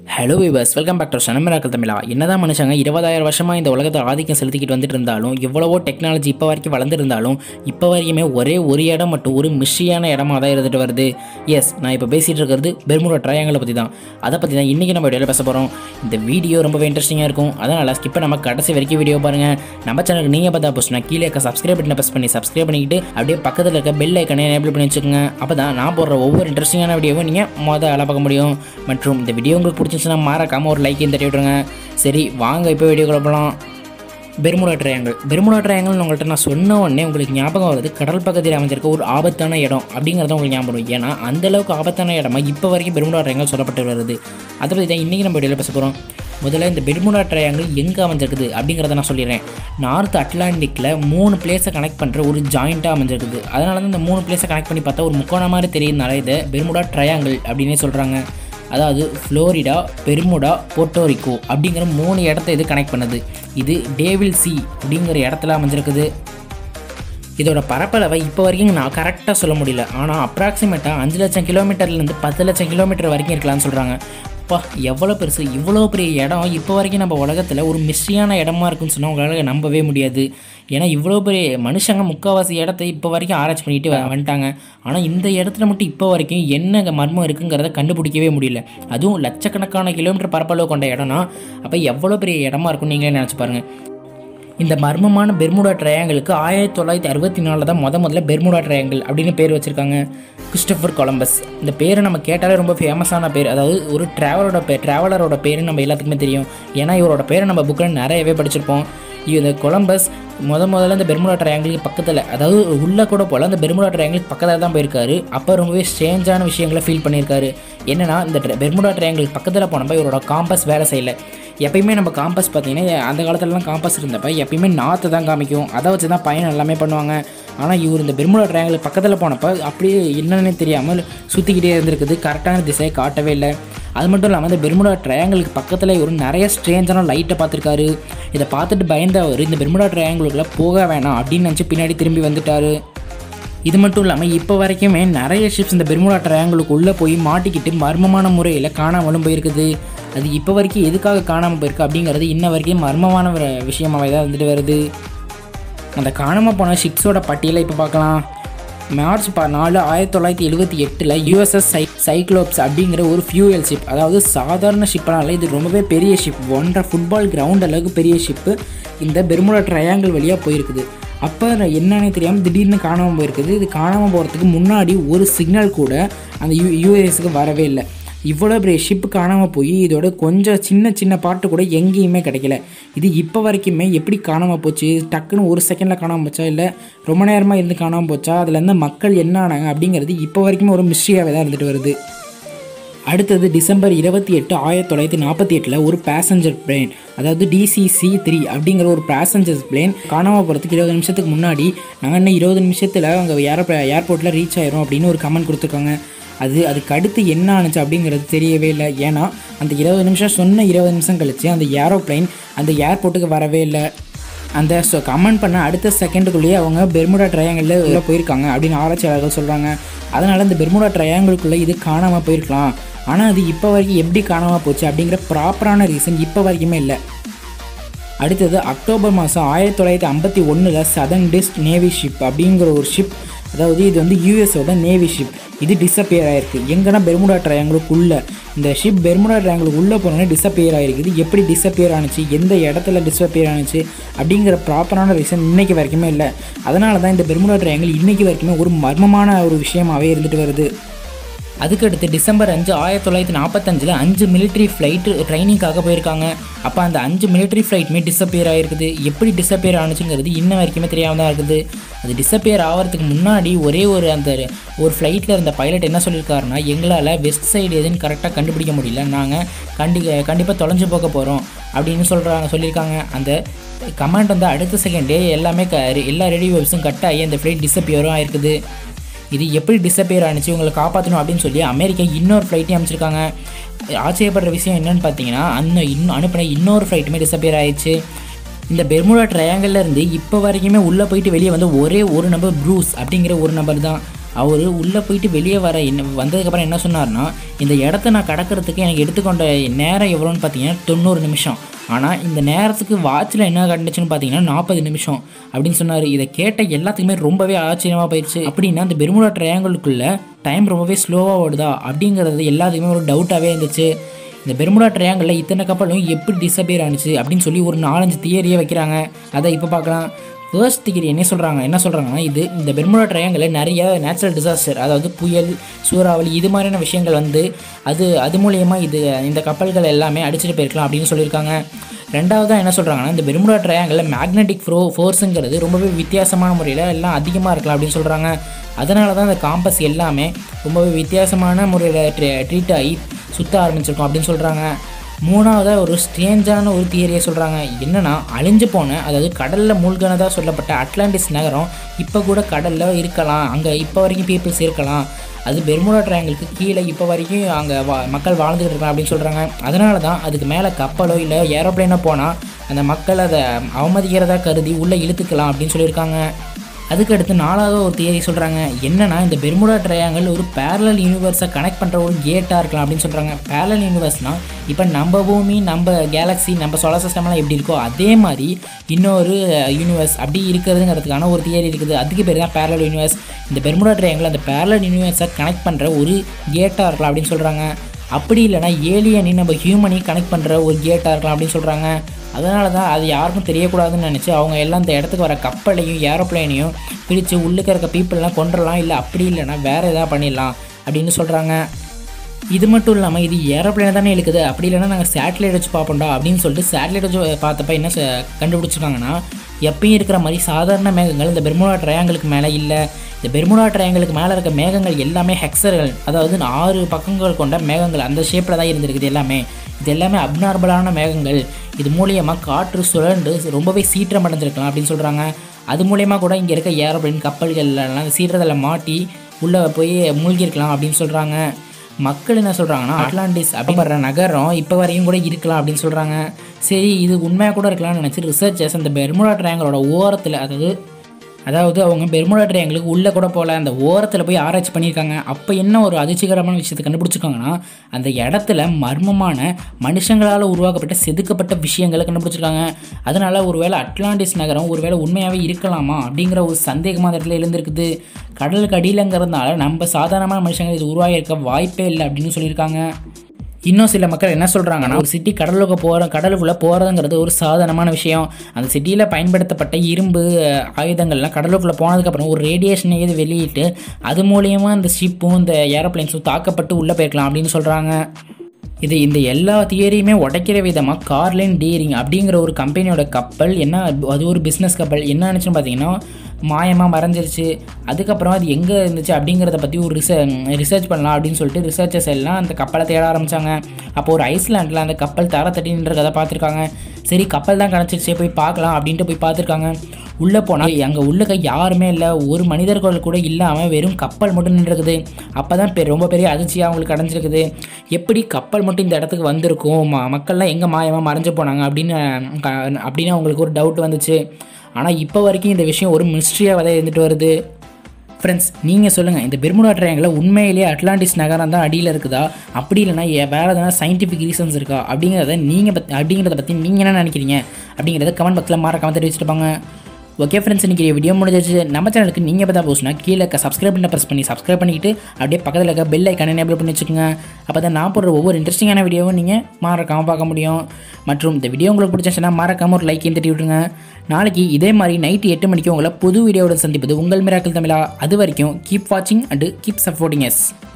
hello viewers welcome back to சனமிராக்கள் தமிழா என்னதான் மனுஷங்க இருபதாயிரம் வருஷமாக இந்த உலகத்தை ஆதிக்கம் செலுத்திக்கிட்டு வந்துட்டு இருந்தாலும் எவ்வளவோ டெக்னாலஜி இப்போ வரைக்கும் வளர்ந்துருந்தாலும் இப்போ வரைக்குமே ஒரே ஒரு இடம் மட்டும் ஒரு மிஷியான இடமா தான் இருந்துட்டு வருது எஸ் நான் இப்போ பேசிகிட்டு இருக்கிறது பெர்முடா ட்ரையாங்கலை பற்றி தான் அதை பற்றி தான் இன்றைக்கி நம்ம வீடியோவில் பேச போகிறோம் இந்த வீடியோ ரொம்பவே இன்ட்ரெஸ்டிங்காக இருக்கும் அதனால் ஸ்கிப்பை நம்ம கடைசி வரைக்கும் வீடியோ பாருங்கள் நம்ம சேனலுக்கு நீங்கள் பார்த்தா போஸ்ட்னா கீழே இருக்க சப்ஸ்கிரைப் பட்டனை ப்ரெஸ் பண்ணி சப்ஸ்கிரைப் பண்ணிக்கிட்டு அப்படியே பக்கத்தில் இருக்க பெல் ஐக்கனை எனேபிள் பண்ணி வச்சுக்கோங்க அப்போ தான் நான் போடுற ஒவ்வொரு இன்ட்ரெஸ்டிங்கான வீடியோவும் நீங்கள் மொதல் ஆளாக பார்க்க முடியும் மற்றும் இந்த வீடியோ உங்களுக்கு பிடிச்சிருந்துச்சுன்னா மறக்காமல் ஒரு லைக் தட்டி விட்ருங்க சரி வாங்க இப்போ வீடியோக்குள்ள போகலாம் பெர்முடா ட்ரையாங்கல் பெர்முடா ட்ரையாங்கல்னு உங்கள்கிட்ட நான் சொன்ன உடனே உங்களுக்கு ஞாபகம் வருது கடல் பக்கத்தில் அமைஞ்சிருக்க ஒரு ஆபத்தான இடம் அப்படிங்கிறத உங்களுக்கு ஞாபகம் வரும் ஏன்னா அந்த அளவுக்கு ஆபத்தான இடமா இப்போ வரைக்கும் பெர்முடா ட்ரையாங்கல் சொல்லப்பட்டு வருது அதை பற்றி தான் இன்றைக்கி நம்ம வீடியோவில் பேச போகிறோம் முதல்ல இந்த பெர்முடா ட்ரையாங்கல் எங்கே அமைஞ்சிருக்குது அப்படிங்கிறத நான் சொல்லிடுறேன் நார்த் அட்லாண்டிக்கில் மூணு பிளேஸை கனெக்ட் பண்ணுற ஒரு ஜாயிண்ட்டாக அமைஞ்சிருக்குது அதனால தான் இந்த மூணு பிளேஸை கனெக்ட் பண்ணி பார்த்தா ஒரு முக்கோண மாதிரி தெரியுதுனால இதை பெர்முடா ட்ரையாங்கல் அப்படின்னே சொல்கிறாங்க அதாவது ஃப்ளோரிடா பெர்முடா போர்ட்டோரிக்கோ அப்படிங்கிற மூணு இடத்த இது கனெக்ட் பண்ணுது இது டேவில் சி அப்படிங்கிற இடத்துல அமைஞ்சிருக்குது இதோட பரப்பளவை இப்போ வரைக்கும் நான் கரெக்டாக சொல்ல முடியல ஆனால் அப்ராக்சிமேட்டாக அஞ்சு லட்சம் கிலோமீட்டர்லேருந்து பத்து லட்சம் கிலோமீட்டர் வரைக்கும் இருக்கலாம்னு சொல்கிறாங்க அப்பா எவ்வளோ பெருசு இவ்வளோ பெரிய இடம் இப்போ வரைக்கும் நம்ம உலகத்தில் ஒரு மிஸ்ஸியான இடமா இருக்குன்னு சொன்னால் உங்களால் நம்பவே முடியாது ஏன்னா இவ்வளோ பெரிய மனுஷங்க முக்கால்வாசி இடத்த இப்போ வரைக்கும் ஆராய்ச்சி பண்ணிட்டு வ- வந்துட்டாங்க ஆனால் இந்த இடத்துல மட்டும் இப்போ வரைக்கும் என்ன மர்மம் இருக்குங்கிறத கண்டுபிடிக்கவே முடியல அதுவும் லட்சக்கணக்கான கிலோமீட்டர் பரப்பளவு கொண்ட இடம்னா அப்போ எவ்வளோ பெரிய இடமா இருக்கும்னு நீங்களே நினச்சி பாருங்கள் இந்த மர்மமான பெர்முடா ட்ரையாங்கிளுக்கு ஆயிரத்தி தொள்ளாயிரத்தி அறுபத்தி நாலில் தான் முத முதல்ல பெர்முடா ட்ரையாங்கிள் அப்படின்னு பேர் வச்சுருக்காங்க கிறிஸ்டோஃபர் கொலம்பஸ் இந்த பேரை நம்ம கேட்டாலே ரொம்ப ஃபேமஸான பேர் அதாவது ஒரு ட்ராவலரோட பேர் ட்ராவலரோட பேர் நம்ம எல்லாத்துக்குமே தெரியும் ஏன்னா இவரோட பேரை நம்ம புக்கில் நிறையவே படிச்சிருப்போம் இந்த கொலம்பஸ் முத முதல்ல இந்த பெர்முடா ட்ரையாங்கிளுக்கு பக்கத்தில் அதாவது உள்ளே கூட போல் அந்த பெர்முடா ட்ரையாங்கிளுக்கு பக்கத்தில் தான் போயிருக்காரு அப்போ ரொம்பவே ஸ்ட்ரேஞ்சான விஷயங்களை ஃபீல் பண்ணியிருக்காரு என்னன்னா இந்த ட்ர- பெர்முடா ட்ரையாங்கிளுக்கு பக்கத்தில் போனப்போ இவரோட காம்பஸ் வேலை செய்யலை எப்பயுமே நம்ம காம்பஸ் பார்த்தீங்கன்னா அந்த காலத்துலலாம் காம்பஸ் இருந்தப்ப எப்பயுமே நாற்று தான் காமிக்கும் அதை வச்சு தான் பயணம் எல்லாமே பண்ணுவாங்க ஆனால் இவர் இந்த பெர்முடா ட்ரையாங்கிள் பக்கத்தில் போனப்போ அப்படியே என்னன்னு தெரியாமல் சுற்றிக்கிட்டே இருந்திருக்குது கரெக்டான திசையை காட்டவே இல்லை அது மட்டும் இல்லாமல் இந்த பெர்முடா ட்ரையாங்கிளுக்கு பக்கத்தில் இவர் நிறைய ஸ்ட்ரேஞ்சான லைட்டை பார்த்துருக்காரு இதை பார்த்துட்டு பயந்த அவர் இந்த பெர்முடா ட்ரையாங்கிளுக்குள்ளே போக வேணாம் அப்படின்னு நினச்சி பின்னாடி திரும்பி வந்துட்டாரு இது மட்டும் இல்லாமல் இப்போ வரைக்குமே நிறைய ஷிப்ஸ் இந்த பெர்முடா ட்ரையாங்கிளுக்கு உள்ளே போய் மாட்டிக்கிட்டு மர்மமான முறையில் காணாமலும் போயிருக்குது அது இப்போ வரைக்கும் எதுக்காக காணாமல் போயிருக்கு அப்படிங்கிறது இன்ன வரைக்கும் மர்மமான ஒரு விஷயமாவே தான் வந்துட்டு வருது அந்த காணாமல் போன ஷிப்ஸோட பட்டியலை இப்போ பார்க்கலாம் மார்ச் ப நாலு ஆயிரத்தி தொள்ளாயிரத்தி எழுபத்தி எட்டில் யூஎஸ்எஸ் சை சைக்ளோப்ஸ் அப்படிங்கிற ஒரு ஃபியூயல் ஷிப் அதாவது சாதாரண ஷிப்னால இது ரொம்பவே பெரிய ஷிப் ஒன்றரை ஃபுட்பால் கிரவுண்ட் அளவுக்கு பெரிய ஷிப்பு இந்த பெர்முடா ட்ரையாங்கிள் வழியாக போயிருக்குது அப்போ என்னன்னு தெரியாமல் திடீர்னு காணாமல் போயிருக்குது இது காணாமல் போகிறதுக்கு முன்னாடி ஒரு சிக்னல் கூட அந்த யூ யூஎஸ்க்கு வரவே இல்லை இவ்வளோ பெரிய ஷிப்பு காணாமல் போய் இதோட கொஞ்சம் சின்ன சின்ன பாட்டு கூட எங்கேயுமே கிடைக்கல இது இப்போ வரைக்குமே எப்படி காணாமல் போச்சு டக்குன்னு ஒரு செகண்டில் காணாமல் போச்சா இல்லை ரொம்ப நேரமாக இருந்து காணாமல் போச்சா அதில் இருந்த மக்கள் என்ன ஆனாங்க அப்படிங்கிறது இப்போ வரைக்குமே ஒரு மிஸ்ட்ரியாகவே தான் இருந்துட்டு வருது அடுத்தது டிசம்பர் இருபத்தி எட்டு ஆயிரத்தி தொள்ளாயிரத்தி நாற்பத்தி எட்டில் ஒரு பேசஞ்சர் பிளேன் அதாவது டிசிசி த்ரீ அப்படிங்கிற ஒரு பேசஞ்சர்ஸ் பிளேன் காணாமல் போகிறதுக்கு இருபது நிமிஷத்துக்கு முன்னாடி நாங்கள் இன்னும் இருபது நிமிஷத்தில் அங்கே ஏர் ஏர்போர்ட்டில் ரீச் ஆயிரும் அப்படின்னு ஒரு கமெண்ட் கொடுத்துருக்காங்க அது அதுக்கு அடுத்து என்ன ஆணுச்சு அப்படிங்கிறது தெரியவே இல்லை ஏன்னா அந்த இருபது நிமிஷம் சொன்ன இருபது நிமிஷம் கழிச்சு அந்த ஏரோப்ளைன் அந்த ஏர்போர்ட்டுக்கு வரவே இல்லை அந்த கமெண்ட் பண்ண அடுத்த செகண்டுக்குள்ளேயே அவங்க பெர்முடா ட்ரையாங்கிளில் உள்ளே போயிருக்காங்க அப்படின்னு ஆராய்ச்சியாளர்கள் சொல்கிறாங்க அதனால் இந்த பெர்முடா ட்ரையாங்கிளுக்குள்ளே இது காணாமல் போயிருக்கலாம் ஆனால் அது இப்போ வரைக்கும் எப்படி காணாமல் போச்சு அப்படிங்கிற ப்ராப்பரான ரீசன் இப்போ வரைக்குமே இல்லை அடுத்தது அக்டோபர் மாதம் ஆயிரத்தி தொள்ளாயிரத்தி ஐம்பத்தி ஒன்றில் சதன் டிஸ்ட் நேவி ஷிப் அப்படிங்கிற ஒரு ஷிப் அதாவது இது வந்து யூஎஸோட நேவி ஷிப் இது டிஸப்பியர் ஆயிருக்கு எங்கன்னா பெர்முடா ட்ரையாங்கிளுக்குள்ளே இந்த ஷிப் பெர்முடா ட்ரையாங்கிளுக்கு உள்ளே போனோன்னே டிஸப்பியர் ஆயிருக்குது எப்படி டிஸப்பியர் ஆணுச்சு எந்த இடத்துல டிஸப்பியர் ஆணுச்சு அப்படிங்கிற ப்ராப்பரான ரீசன் இன்னைக்கு வரைக்குமே இல்லை அதனால தான் இந்த பெர்முடா ட்ரையாங்கிள் இன்னைக்கு வரைக்குமே ஒரு மர்மமான ஒரு விஷயமாவே இருந்துட்டு வருது அதுக்கடுத்து டிசம்பர் அஞ்சு ஆயிரத்தி தொள்ளாயிரத்தி நாற்பத்தஞ்சில் அஞ்சு மிலிட்ரி ஃப்ளைட்டு ட்ரைனிங்காக போயிருக்காங்க அப்போ அந்த அஞ்சு மிலிட்ரி ஃப்ளைட்டுமே டிஸப்பியர் ஆகிருக்குது எப்படி டிஸப்பியர் ஆணுச்சுங்கிறது இன்ன வரைக்குமே தெரியாமல் தான் இருக்குது அது டிஸப்பியர் ஆகிறதுக்கு முன்னாடி ஒரே ஒரு அந்த ஒரு ஃப்ளைட்டில் இருந்த பைலட் என்ன சொல்லியிருக்காருன்னா எங்களால் வெஸ்ட் சைடு எதுன்னு கரெக்டாக கண்டுபிடிக்க முடியல நாங்கள் கண்டி கண்டிப்பாக தொலைஞ்சு போக போகிறோம் அப்படின்னு சொல்கிறாங்க சொல்லியிருக்காங்க அந்த கமாண்ட் வந்து அடுத்த செகண்டே எல்லாமே க எல்லா ரெடி வெப்ஸும் கட் ஆகி அந்த ஃப்ளைட் டிஸப்பியரும் ஆயிருக்குது இது எப்படி டிஸப்பியர் ஆனிச்சு உங்களை காப்பாற்றணும் அப்படின்னு சொல்லி அமெரிக்கா இன்னொரு ஃப்ளைட்டையும் அமைச்சிருக்காங்க ஆச்சரியப்படுற விஷயம் என்னன்னு பார்த்தீங்கன்னா அந்த இன்னும் அனுப்பின இன்னொரு ஃப்ளைட்டுமே டிஸப்பியர் ஆயிடுச்சு இந்த பெர்முடா ட்ரையாங்கல்ல இருந்து இப்போ வரைக்குமே உள்ளே போயிட்டு வெளியே வந்து ஒரே ஒரு நபர் ப்ரூஸ் அப்படிங்கிற ஒரு நபர் தான் அவர் உள்ளே போயிட்டு வெளியே வர என்ன வந்ததுக்கப்புறம் என்ன சொன்னார்னா இந்த இடத்த நான் கடக்கிறதுக்கு எனக்கு எடுத்துக்கொண்ட நேரம் எவ்வளோன்னு பார்த்தீங்கன்னா தொண்ணூறு நிமிஷம் ஆனால் இந்த நேரத்துக்கு வாட்சில் என்ன கண்டுச்சுன்னு பார்த்தீங்கன்னா நாற்பது நிமிஷம் அப்படின்னு சொன்னார் இதை கேட்ட எல்லாத்துக்குமே ரொம்பவே ஆச்சரியமாக போயிடுச்சு அப்படின்னா அந்த பெருமுடா ட்ரையாங்கிளுக்குள்ளே டைம் ரொம்பவே ஸ்லோவாக ஓடுதா அப்படிங்கிறது எல்லாத்துக்குமே ஒரு டவுட்டாகவே இருந்துச்சு இந்த பெருமுடா ட்ரையாங்கிளில் இத்தனை கப்பலும் எப்படி டிஸப்பியர் ஆனிச்சு அப்படின்னு சொல்லி ஒரு நாலஞ்சு தியரியே வைக்கிறாங்க அதை இப்போ பார்க்கலாம் ஃபர்ஸ்ட் தியரி என்ன சொல்கிறாங்க என்ன சொல்கிறாங்கன்னா இது இந்த பெர்முடா ட்ரையாங்கில் நிறைய நேச்சுரல் டிசாஸ்டர் அதாவது புயல் சூறாவளி இது மாதிரியான விஷயங்கள் வந்து அது அது மூலயமா இது இந்த கப்பல்கள் எல்லாமே அடிச்சுட்டு போயிருக்கலாம் அப்படின்னு சொல்லியிருக்காங்க ரெண்டாவதாக என்ன சொல்கிறாங்கன்னா இந்த பெர்முடா ட்ரையாங்கில் மேக்னெட்டிக் ஃப்ரோ ஃபோர்ஸுங்கிறது ரொம்பவே வித்தியாசமான முறையில் எல்லாம் அதிகமாக இருக்கலாம் அப்படின்னு சொல்கிறாங்க அதனால தான் இந்த காம்பஸ் எல்லாமே ரொம்பவே வித்தியாசமான முறையில் ட்ரீட் ஆகி சுற்ற ஆரம்பிச்சிருக்கோம் அப்படின்னு சொல்கிறாங்க மூணாவதாக ஒரு ஸ்ட்ரேஞ்சான ஒரு தியரியை சொல்கிறாங்க என்னென்னா அழிஞ்சு போன அதாவது கடலில் மூழ்கினதாக சொல்லப்பட்ட அட்லாண்டிஸ் நகரம் இப்போ கூட கடலில் இருக்கலாம் அங்கே இப்போ வரைக்கும் பீப்புள்ஸ் இருக்கலாம் அது பெர்முடா ட்ரையாங்கிளுக்கு கீழே இப்போ வரைக்கும் அங்கே வா மக்கள் வாழ்ந்துகிட்டு இருக்கலாம் அப்படின்னு சொல்கிறாங்க அதனால தான் அதுக்கு மேலே கப்பலோ இல்லை ஏரோப்ளேனோ போனால் அந்த மக்கள் அதை அவமதிக்கிறதா கருதி உள்ளே இழுத்துக்கலாம் அப்படின்னு சொல்லியிருக்காங்க அதுக்கடுத்து நாலாவது ஒரு தியரி சொல்கிறாங்க என்னன்னா இந்த பெர்முடா ட்ரையாங்கல் ஒரு பேரலல் யூனிவர்ஸை கனெக்ட் பண்ணுற ஒரு கேட்டாக இருக்கலாம் அப்படின்னு சொல்கிறாங்க பேரலல் யூனிவர்ஸ்னால் இப்போ நம்ம பூமி நம்ம கேலக்ஸி நம்ம சோலார் சிஸ்டம்லாம் எப்படி இருக்கோ அதே மாதிரி இன்னொரு யூனிவர்ஸ் அப்படி இருக்கிறதுங்கிறதுக்கான ஒரு தியரி இருக்குது அதுக்கு பேர் தான் பேரலல் யூனிவர்ஸ் இந்த பெர்முடா ட்ரையாங்கல் அந்த பேரலல் யூனிவர்ஸை கனெக்ட் பண்ணுற ஒரு கேட்டாக இருக்கலாம் அப்படின்னு சொல்கிறாங்க அப்படி இல்லைனா ஏலியனி நம்ம ஹியூமனி கனெக்ட் பண்ணுற ஒரு கேட்டாக இருக்கலாம் அப்படின்னு சொல்கிறாங்க அதனால தான் அது யாருக்கும் தெரியக்கூடாதுன்னு நினச்சி அவங்க எல்லாம் இந்த இடத்துக்கு வர கப்பலையும் ஏரோப்ளேனையும் பிரித்து உள்ளுக்க இருக்க பீப்புளெலாம் கொண்டுடலாம் இல்லை அப்படி இல்லைன்னா வேறு எதாவது பண்ணிடலாம் அப்படின்னு சொல்கிறாங்க இது மட்டும் இல்லாமல் இது ஏரோப்ளேனை தானே இழுக்குது அப்படி இல்லைன்னா நாங்கள் சேட்டலைட் வச்சு பார்ப்போம்டா அப்படின்னு சொல்லிட்டு சேட்டலைட் வச்சு பார்த்தப்ப என்ன ச- கண்டுபிடிச்சிருக்காங்கன்னா எப்பயும் இருக்கிற மாதிரி சாதாரண மேகங்கள் இந்த பெர்முடா ட்ரையாங்கிளுக்கு மேலே இல்லை இந்த பெர்முடா ட்ரையாங்கிளுக்கு மேலே இருக்க மேகங்கள் எல்லாமே ஹெக்ஸர்கள் அதாவது ஆறு பக்கங்கள் கொண்ட மேகங்கள் அந்த ஷேப்பில் தான் இருந்திருக்குது எல்லாமே இது எல்லாமே அப்நார்மலான மேகங்கள் இது மூலியமாக காற்று சுழண்டு ரொம்பவே சீற்றம் அடைஞ்சிருக்கலாம் அப்படின்னு சொல்கிறாங்க அது மூலயமா கூட இங்கே இருக்க ஏரோப்ளேன் கப்பல்கள் எல்லாம் அந்த சீற்றத்தில் மாட்டி உள்ளே போய் மூழ்கியிருக்கலாம் அப்படின்னு சொல்கிறாங்க மக்கள் என்ன சொல்கிறாங்கன்னா அட்லாண்டிஸ் அப்படின்ற நகரம் இப்போ வரையும் கூட இருக்கலாம் அப்படின்னு சொல்கிறாங்க சரி இது உண்மையாக கூட இருக்கலாம்னு நினச்சி ரிசர்ச்சர்ஸ் அந்த பெர்முடா ட்ரையாங்கலோட ஓரத்தில் அதாவது அதாவது அவங்க பெர்முடா ட்ரையாங்கிளுக்கு உள்ளே கூட போகல அந்த ஓரத்தில் போய் ஆராய்ச்சி பண்ணியிருக்காங்க அப்போ என்ன ஒரு அதிர்ச்சிகரமான விஷயத்தை கண்டுபிடிச்சிருக்காங்கன்னா அந்த இடத்துல மர்மமான மனுஷங்களால் உருவாக்கப்பட்ட செதுக்கப்பட்ட விஷயங்களை கண்டுபிடிச்சிருக்காங்க அதனால் ஒருவேளை அட்லாண்டிஸ் நகரம் ஒருவேளை உண்மையாகவே இருக்கலாமா அப்படிங்கிற ஒரு சந்தேகமாக அந்த இடத்துல எழுந்திருக்குது கடலுக்கு அடியிலங்கிறதுனால நம்ம சாதாரணமான மனுஷங்க இது உருவாகியிருக்க வாய்ப்பே இல்லை அப்படின்னு சொல்லியிருக்காங்க இன்னும் சில மக்கள் என்ன சொல்கிறாங்கன்னா ஒரு சிட்டி கடலுக்கு போகிற கடலுக்குள்ளே போகிறதுங்கிறது ஒரு சாதாரணமான விஷயம் அந்த சிட்டியில் பயன்படுத்தப்பட்ட இரும்பு அஹ், ஆயுதங்கள்லாம் கடலுக்குள்ளே போனதுக்கப்புறம் ஒரு ரேடியேஷனை இது வெளியிட்டு அது மூலியமாக இந்த ஷிப்பும் இந்த ஏரோப்ளைன்ஸும் தாக்கப்பட்டு உள்ளே போயிருக்கலாம் அப்படின்னு சொல்கிறாங்க இது இந்த எல்லா தியரியுமே உடைக்கிற விதமாக கார்லைன் டீரிங் அப்படிங்கிற ஒரு கம்பெனியோட கப்பல் என்ன அது ஒரு பிஸ்னஸ் கப்பல் என்ன நினச்சுன்னு பார்த்தீங்கன்னா மாயமாக மறைஞ்சிருச்சு அதுக்கப்புறம் அது எங்கே இருந்துச்சு அப்படிங்கிறத பற்றி ஒரு ரிச ரிசர்ச் பண்ணலாம் அப்படின்னு சொல்லிட்டு ரிசர்ச்சர்ஸ் எல்லாம் அந்த கப்பலை தேட ஆரம்பித்தாங்க அப்போ ஒரு ஐஸ்லாண்டில் அந்த கப்பல் தர தட்டி நின்ற கதை பார்த்துருக்காங்க சரி கப்பல் தான் கிடச்சிருச்சே போய் பார்க்கலாம் அப்படின்ட்டு போய் பார்த்துருக்காங்க உள்ளே போனால் அங்கே உள்ளக்க யாருமே இல்லை ஒரு மனிதர்கள் கூட இல்லாமல் வெறும் கப்பல் மட்டும் நின்றுருக்குது அப்போ தான் பெ ரொம்ப பெரிய அதிர்ச்சியாக அவங்களுக்கு அடைஞ்சிருக்குது எப்படி கப்பல் மட்டும் இந்த இடத்துக்கு வந்திருக்கும் ம மக்கள்லாம் எங்கே மாயமாக மறைஞ்சு போனாங்க அப்படின்னு க- அப்படின்னு அவங்களுக்கு ஒரு டவுட் வந்துச்சு ஆனால் இப்போ வரைக்கும் இந்த விஷயம் ஒரு மிஸ்ட்ரியாக தான் இருந்துட்டு வருது ஃப்ரெண்ட்ஸ் நீங்கள் சொல்லுங்கள் இந்த பெர்முடா ட்ரையாங்கில் உண்மையிலேயே அட்லாண்டிஸ் நகரம் தான் அடியில் இருக்குதா அப்படி இல்லைனா ஏ- வேறு எதனா சயின்டிஃபிக் ரீசன்ஸ் இருக்கா அப்படிங்கிறத நீங்கள் பத் அப்படிங்கிறத பற்றி நீங்கள் என்ன நினைக்கிறீங்க அப்படிங்கிறத கமெண்ட் பாக்ஸில் மறக்காம தெரிவிச்சிருப்பாங்க ஓகே ஃப்ரெண்ட்ஸ் இன்றைக்கி வீடியோ முடிஞ்சிச்சு நம்ம சேனலுக்கு நீங்கள் பார்த்தா போஸ்ட்னா கீழே இருக்க சப்ஸ்கிரைப் பண்ண ப்ரெஸ் பண்ணி சப்ஸ்கிரைப் பண்ணிக்கிட்டு அப்படியே பக்கத்தில் இருக்க பெல் ஐக்கான எனேபிள் பண்ணி வச்சுக்கோங்க அப்போ தான் நான் போடுற ஒவ்வொரு இன்ட்ரெஸ்டிங்கான வீடியோவும் நீங்கள் மறக்காமல் பார்க்க முடியும் மற்றும் இந்த வீடியோ உங்களுக்கு பிடிச்சிச்சுன்னா மறக்காமல் ஒரு லைக்கையும் தட்டி விட்டுருங்க நாளைக்கு இதே மாதிரி நைட்டு எட்டு மணிக்கு உங்களை புது வீடியோவோட சந்திப்பது உங்கள் மிராக்கள் தமிழா அது வரைக்கும் கீப் வாட்சிங் அண்டு கீப் சப்போர்ட்டிங் எஸ்